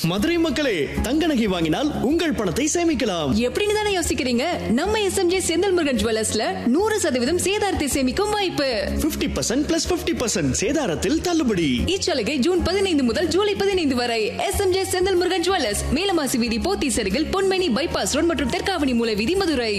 மதுரை மக்களே தங்க நகை வாங்கினால் உங்கள் பணத்தை சேமிக்கலாம் எப்படின்னு தானே யோசிக்கிறீங்க நம்ம எஸ்எம்ஜே செந்தில் முருகன் ஜுவல்லர்ஸ்ல நூறு சதவீதம் சேதாரத்தை சேமிக்கும் வாய்ப்பு 50% பர்சன்ட் பிளஸ் பிப்டி பர்சன்ட் சேதாரத்தில் தள்ளுபடி இச்சலுகை ஜூன் பதினைந்து முதல் ஜூலை பதினைந்து வரை எஸ்எம்ஜே செந்தில் முருகன் ஜுவல்லர்ஸ் மேலமாசி வீதி போத்தி சருகில் பொன்மேனி பைபாஸ் ரோட் மற்றும் தெற்காவணி மூல வீதி மதுரை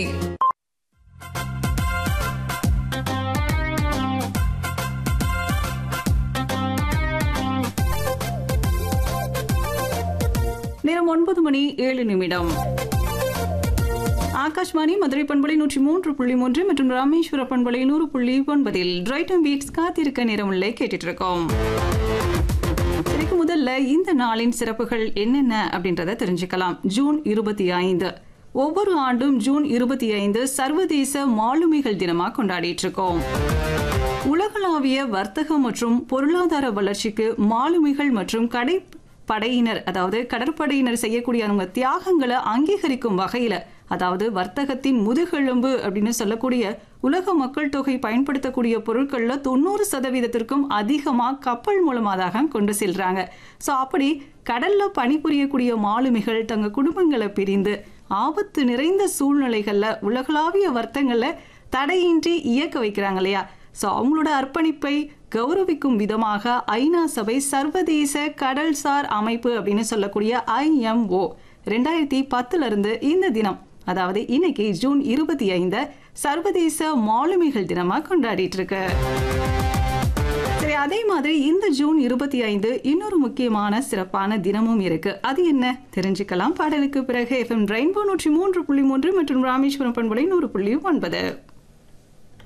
நேரம் ஒன்பது மணி ஏழு நிமிடம் ஆகாஷ்வாணி மதுரை பண்பலை நூற்றி மூன்று புள்ளி மூன்று மற்றும் ராமேஸ்வர பண்பலை நூறு புள்ளி ஒன்பதில் டிரைட்டம் பீட்ஸ் காத்திருக்க நேரமுள்ளே கேட்டுட்டு இருக்கோம் இதுக்கு முதல்ல இந்த நாளின் சிறப்புகள் என்னென்ன அப்படின்றத தெரிஞ்சுக்கலாம் ஜூன் இருபத்தி ஐந்து ஒவ்வொரு ஆண்டும் ஜூன் இருபத்தி ஐந்து சர்வதேச மாலுமிகள் தினமா கொண்டாடிட்டு இருக்கோம் உலகளாவிய வர்த்தகம் மற்றும் பொருளாதார வளர்ச்சிக்கு மாலுமிகள் மற்றும் கடை படையினர் அதாவது கடற்படையினர் செய்யக்கூடிய அவங்க தியாகங்களை அங்கீகரிக்கும் வகையில அதாவது வர்த்தகத்தின் முதுகெலும்பு அப்படின்னு சொல்லக்கூடிய உலக மக்கள் தொகை பயன்படுத்தக்கூடிய பொருட்கள்ல தொண்ணூறு சதவீதத்திற்கும் அதிகமா கப்பல் மூலமா தான் கொண்டு செல்றாங்க ஸோ அப்படி கடல்ல பணிபுரியக்கூடிய மாலுமிகள் தங்க குடும்பங்களை பிரிந்து ஆபத்து நிறைந்த சூழ்நிலைகள்ல உலகளாவிய வர்த்தங்களை தடையின்றி இயக்க வைக்கிறாங்க இல்லையா ஸோ அவங்களோட அர்ப்பணிப்பை கௌரவிக்கும் விதமாக ஐநா சபை சர்வதேச கடல்சார் அமைப்பு அப்படின்னு சொல்லக்கூடிய ஐஎம்ஓ ரெண்டாயிரத்தி பத்துல இருந்து இந்த தினம் அதாவது இன்னைக்கு ஜூன் இருபத்தி ஐந்து சர்வதேச மாலுமிகள் தினமா கொண்டாடிட்டு இருக்கு சரி அதே மாதிரி இந்த ஜூன் இருபத்தி ஐந்து இன்னொரு முக்கியமான சிறப்பான தினமும் இருக்கு அது என்ன தெரிஞ்சுக்கலாம் பாடலுக்கு பிறகு எஃப்எம் ரெயின்போ நூற்றி மூன்று புள்ளி மூன்று மற்றும் ராமேஸ்வரம் பண்புலை நூறு புள்ளி ஒன்பது